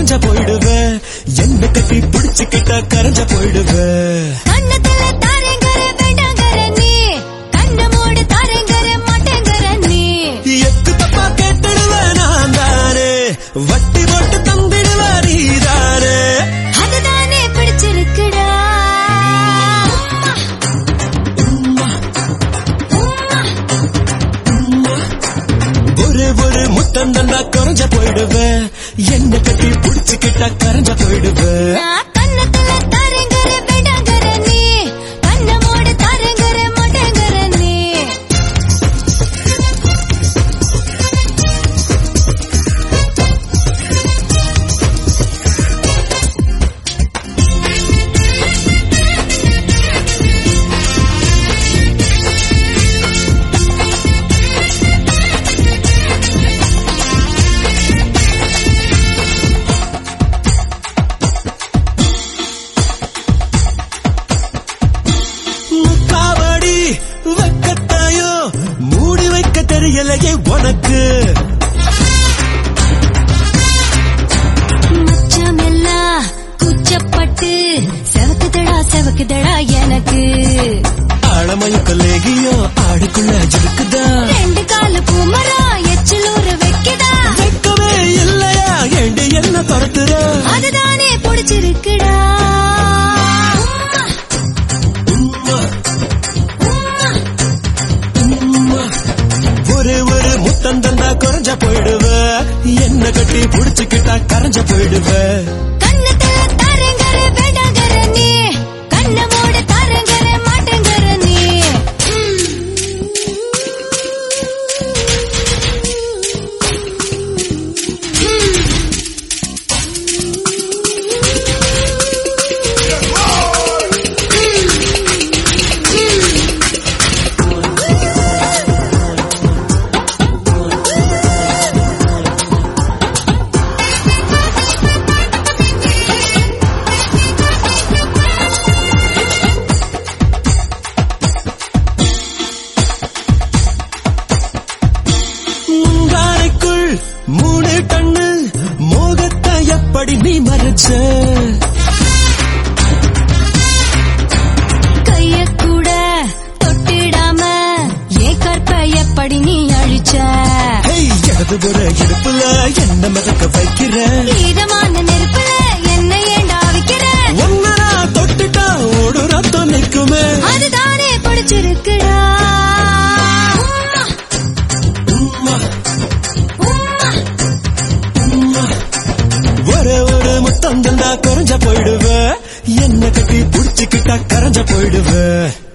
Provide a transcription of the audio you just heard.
கரைஞ்ச போயிடுவ என்ன கட்டி பிடிச்சுக்கிட்டா கரைஞ்ச போயிடுவ கண்ணத்துல தாரேங்கற வேண்டாங்கற நீ கண்ண மூடு தாரேங்கற மாட்டேங்கற நீ எக்கு தப்பா கேட்டுடுவ நான் தானே வட்டி போட்டு தந்திடுவ நீதானே அதுதானே பிடிச்சிருக்குடா ஒரு ஒரு முத்தம் தந்தா கரைஞ்ச போயிடுவ என்ன கட்டி பிடிச்சுக்கிட்டா கரைஞ்ச போயிடுவ நான் கண்ணத்துல தாரேங்கற வேண்டாங்கற நீ கண்ண மூடு தாரேங்கற மாட்டேங்கற நீ முக்காவடி வைக்கத்தாயோ மூடி வைக்க தெரியலையே உனக்கு மச்சமெல்லாம் கூச்சப்பட்டு செவக்குதடா செவக்குதடா எனக்கு ஆழமயக்க லேகியோ ஆடுக்குள்ள ஜிருக்குதா ரெண்டு காலு பூமரா எச்சிலூறு வைக்குதா வெக்கமே இல்லையா ஏண்டி என்ன துரத்துற அதுதானே பிடிச்சிருக்குடா உம்மா, உம்மா. ஒரு ஒரு முத்தம் தந்தா குறைஞ்ச போயிடுவ என்ன கட்டி புடிச்சுக்கிட்டா கரைஞ்ச போயிடுவ கண்ணத்துல தாரங்கற வேண்டாங்கற நீ கண்ண மூடு தாரங்கற மாட்டேங்கற நீ முந்தானைக்குள் மூணு டன்னு மோகத்தை எப்படி நீ மறைச்ச கைய கூட தொட்டிடாம ஏன் கற்ப எப்படி நீ அழிச்ச ஹேய், இடது புற இடுப்புல என்ன மிதக்க வைக்கிற ஈரமான நெருப்புல என்ன ஏண்டா விக்கிற ஒன்னரா தொட்டுட்டா ஓடு ரத்தம் நிற்குமே அதுதானே பிடிச்சிருக்குடா உம்மா, உம்மா. ஒரு ஒரு முத்தம் தந்தா குறைஞ்ச போயிடுவ என்ன கட்டி புடிச்சுக்கிட்டா கரைஞ்ச போயிடுவ